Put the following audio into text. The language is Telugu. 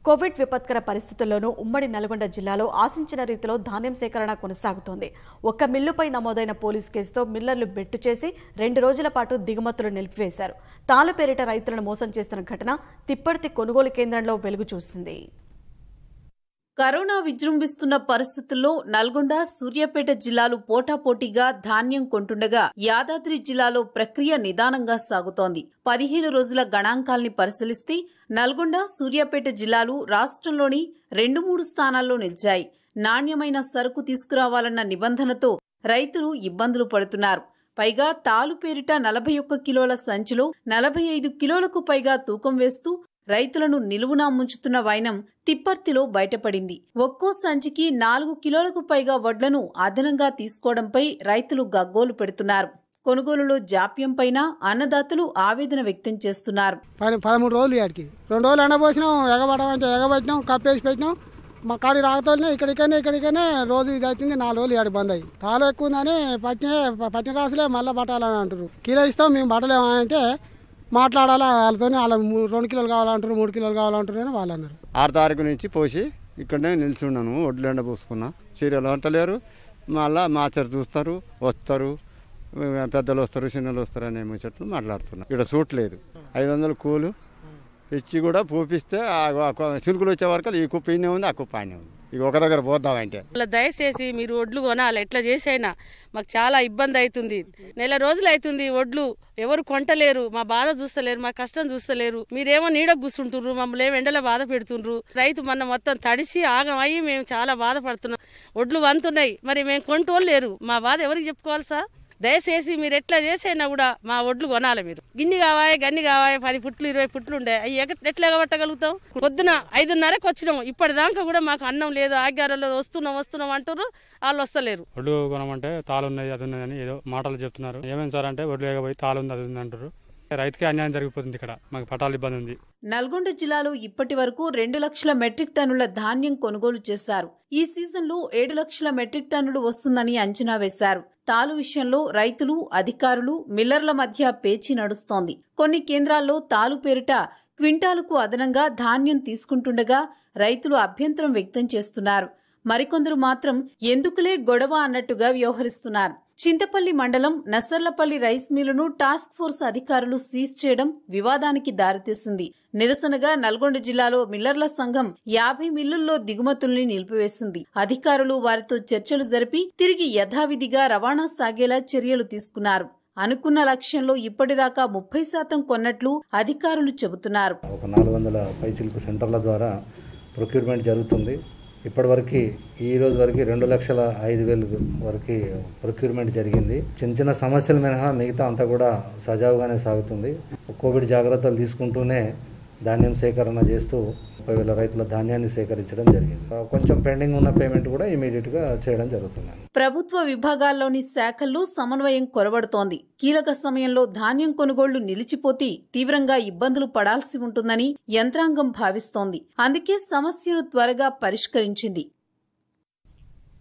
కోవిడ్ విపత్కర పరిస్థితుల్లోనూ ఉమ్మడి నల్గొండ జిల్లాలో ఆశించిన రీతిలో ధాన్యం సేకరణ కొనసాగుతోంది ఒక్క మిల్లుపై నమోదైన పోలీస్ కేసుతో మిల్లర్లు బెట్టు చేసి రెండు రోజుల పాటు దిగుమతులు నిలిపివేశారు తాలు పేరిట రైతులను మోసం చేస్తున్న ఘటన తిప్పర్తి కొనుగోలు కేంద్రంలో వెలుగు చూసింది కరోనా విజృంభిస్తున్న పరిస్థితుల్లో నల్గొండ సూర్యాపేట జిల్లాలు పోటాపోటీగా ధాన్యం కొంటుండగా యాదాద్రి జిల్లాలో ప్రక్రియ నిదానంగా సాగుతోంది పదిహేను రోజుల గణాంకాల్ని పరిశీలిస్తే నల్గొండ సూర్యాపేట జిల్లాలు రాష్ట్రంలోని రెండు మూడు స్థానాల్లో నిలిచాయి నాణ్యమైన సరుకు తీసుకురావాలన్న నిబంధనతో రైతులు ఇబ్బందులు పడుతున్నారు పైగా తాలు పేరిట నలభై ఒక్క కిలోల సంచిలో నలభై ఐదు కిలోలకు పైగా తూకం వేస్తూ రైతులను నిలువునా ముంచుతున్న వైనం తిప్పర్తిలో బయటపడింది ఒక్కో సంచికి నాలుగు కిలోలకు పైగా వడ్లను అదనంగా తీసుకోవడంపై రైతులు గగ్గోలు పెడుతున్నారు కొనుగోలులో జాప్యంపైన అన్నదాతలు ఆవేదన వ్యక్తం చేస్తున్నారు పది పదమూడు రోజులు ఇక్కడికి రెండు రోజులు ఎండబోసినాం ఎగబడమంటే ఎగబెట్టినాం కప్పేసి పెట్టినాం మా కాడి రాకతోనే ఇక్కడికనే ఇక్కడికనే రోజు ఇది అవుతుంది నాలుగు రోజులు ఇక్కడికి బంద్ అయ్యి తాలు ఎక్కువ ఉందని పట్టిన పట్టిన రాసులే మళ్ళీ బట్టాలని అంటారు కిలో ఇస్తాం మేము బట్టలేమా అంటే మాట్లాడాలా వాళ్ళతో వాళ్ళ మూ- రెండు కిలోలు కావాలంటారు మూడు కిలోలు కావాలంటారు అని వాళ్ళు అన్నారు ఆరు తారీఖు నుంచి పోసి ఇక్కడనే నిల్చున్నాను ఒడ్లు ఎండ పూసుకున్నా చీరలు అంటలేరు మళ్ళా మాచరు చూస్తారు వస్తారు పెద్దలు వస్తారు చిన్నలు వస్తారు అనే ముచ్చట్లు మాట్లాడుతున్నాం ఇక్కడ చూడలేదు ఐదు వందలు కూలు ఇచ్చి కూడా పూపిస్తే ఆ ఆ చిలుకలు వచ్చే వరకు ఈ కుప్ప ఇన్నే ఉంది ఆ కుప్ప ఆయనే ఉంది ఇక ఒక దగ్గర పోద్దామంటే అలా దయచేసి మీరు ఒడ్లు కొనాలి ఎట్లా చేసైనా మాకు చాలా ఇబ్బంది అవుతుంది నెల రోజులు అవుతుంది ఒడ్లు ఎవరు కొంటలేరు మా బాధ చూస్తలేరు మా కష్టం చూస్తలేరు మీరేమో నీడ కూర్చుంటుర్రు మమ్మల్ని ఏమో ఎండలో బాధ పెడుతుండ్రు రైతు మన మొత్తం తడిసి ఆగం అయ్యి మేము చాలా బాధపడుతున్నాం ఒడ్లు వంతున్నాయి మరి మేము కొంటోళ్ళు లేరు మా బాధ ఎవరికి చెప్పుకోవాలి సార్ దయచేసి మీరు ఎట్లా చేసైనా కూడా మా ఒడ్లు కొనాలి మీరు గిన్ని కావాయి గన్ని కావాయి పది పుట్లు ఇరవై పుట్లు ఉండే అవి ఎగ- ఎట్లా ఎగబట్టగలుగుతాం పొద్దున ఐదున్నరకు వచ్చినాం ఇప్పటిదాకా కూడా మాకు అన్నం లేదు ఆగ్యారంలో వస్తున్నాం వస్తున్నాం అంటారు వాళ్ళు వస్తలేరు ఒడ్లు కొనమంటే తాలు ఉన్నది అది ఉన్నది అని ఏదో మాటలు చెప్తున్నారు ఏమైంది సార్ అంటే ఒడ్లు ఎగబోయి తాలు ఉంది అది ఉంది అంటారు రైతుకే అన్యాయం జరిగిపోతుంది ఇక్కడ మాకు పటాలు ఇబ్బంది ఉంది నల్గొండ జిల్లాలో ఇప్పటి వరకు రెండు లక్షల మెట్రిక్ టన్నుల ధాన్యం కొనుగోలు చేశారు ఈ సీజన్లో ఏడు లక్షల మెట్రిక్ టన్నులు వస్తుందని అంచనా వేశారు తాలు విషయంలో రైతులు అధికారులు మిల్లర్ల మధ్య పేచి నడుస్తోంది కొన్ని కేంద్రాల్లో తాలు పేరిట క్వింటాలకు అదనంగా ధాన్యం తీసుకుంటుండగా రైతులు అభ్యంతరం వ్యక్తం చేస్తున్నారు మరికొందరు మాత్రం ఎందుకులే గొడవ అన్నట్టుగా వ్యవహరిస్తున్నారు చింతపల్లి మండలం నసర్లపల్లి రైస్ మిల్లును టాస్క్ ఫోర్స్ అధికారులు సీజ్ చేయడం వివాదానికి దారితీసింది నిరసనగా నల్గొండ జిల్లాలో మిల్లర్ల సంఘం యాభై మిల్లుల్లో దిగుమతుల్ని నిలిపివేసింది అధికారులు వారితో చర్చలు జరిపి తిరిగి యథావిధిగా రవాణా సాగేలా చర్యలు తీసుకున్నారు అనుకున్న లక్ష్యంలో ఇప్పటిదాకా ముప్పై శాతం కొన్నట్లు అధికారులు చెబుతున్నారు ఒక నాలుగు వందల పైచిలుకు సెంటర్ల ద్వారా ప్రొక్యూర్మెంట్ జరుగుతుంది ఇప్పటివరకు ఈ రోజు వరకు రెండు లక్షల ఐదు వేలు వరకు ప్రొక్యూర్మెంట్ జరిగింది చిన్న చిన్న సమస్యలు మినహా మిగతా అంతా కూడా సజావుగానే సాగుతుంది కోవిడ్ జాగ్రత్తలు తీసుకుంటూనే ధాన్యం సేకరణ చేస్తూ ముప్పై వేల రైతుల ధాన్యాన్ని సేకరించడం జరిగింది కొంచెం పెండింగ్ ఉన్న పేమెంట్ కూడా ఇమీడియట్గా చేయడం జరుగుతుంది ప్రభుత్వ విభాగాల్లోని శాఖల్లో సమన్వయం కొరబడుతోంది కీలక సమయంలో ధాన్యం కొనుగోళ్లు నిలిచిపోతే తీవ్రంగా ఇబ్బందులు పడాల్సి ఉంటుందని యంత్రాంగం భావిస్తోంది అందుకే సమస్యను త్వరగా పరిష్కరించింది